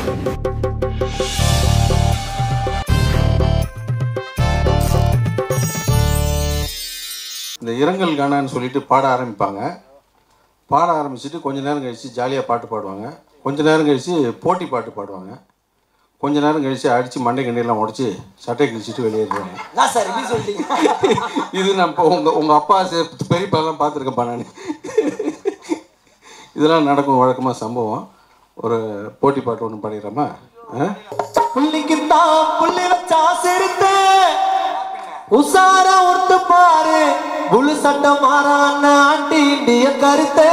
இந்த இரங்கல் கானான்னு சொல்லிட்டு பாட ஆரம்பிப்பாங்க பாட ஆரம்பிச்சுட்டு கொஞ்ச நேரம் கழித்து ஜாலியாக பாட்டு பாடுவாங்க கொஞ்ச நேரம் கழித்து போட்டி பாட்டு பாடுவாங்க கொஞ்ச நேரம் கழித்து அடித்து மண்டை கண்டையெல்லாம் உடச்சி சட்டை கிழிச்சிட்டு வெளியேறுவாங்க நான் சார் இப்படி சொல்லிட்டீங்க இது நான் இப்போ உங்கள் உங்கள் அப்பா சே- பெரியப்பாலாம் பார்த்துருக்கேன்ப்பா நான் இதெல்லாம் நடக்கும் வழக்கமாக சம்பவம் ஒரு போட்டி பாட்டு ஒன்று பாடிடுறோமா ஆ புள்ளிக்குத்தான் புள்ளி வச்சா சிரித்த உசார உடுத்து பாரு புழு சட்டை மாறான ஆண்டி இண்டிய கருத்து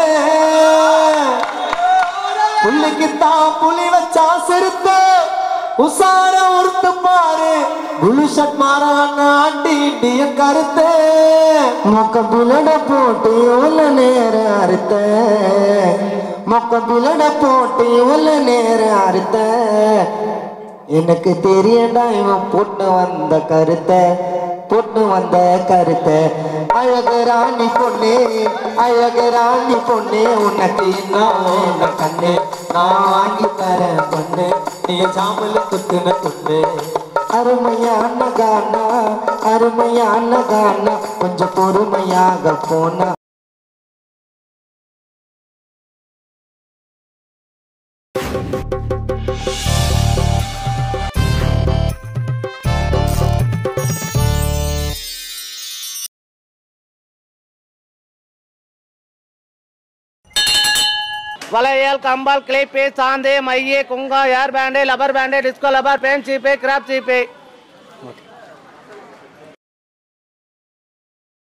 புள்ளிக்குத்தான் புலி வச்சா சிரித்த உசார உடுத்து பாரு புழு ஷட் மாறான ஆண்டி இண்டிய கருத்து மொக்க புலட போட்டு உள்ள நேரம் அறுத்த மொக்க புலட போட்டு உள்ள நேரம் அறுத்த எனக்கு தெரியடா இவன் போட்டு வந்த கருத்தை போட்டு வந்த கருத்தை அழகு ராணி பொண்ணு அழகு ராணி பொண்ணு உனக்கு என்ன வேணும் கண்ணு நான் வாங்கி தரேன் பொண்ணு நீ ஜாமல குத்துன பொண்ணு அருமையான கானா அருமையான கானா கொஞ்சம் பொறுமையாக போனா வளையல் கம்பால் கிளிப்பு சாந்து மைய குங்கா hair band rubber band disco rubber band சீப்பு கிராப் சீப்பு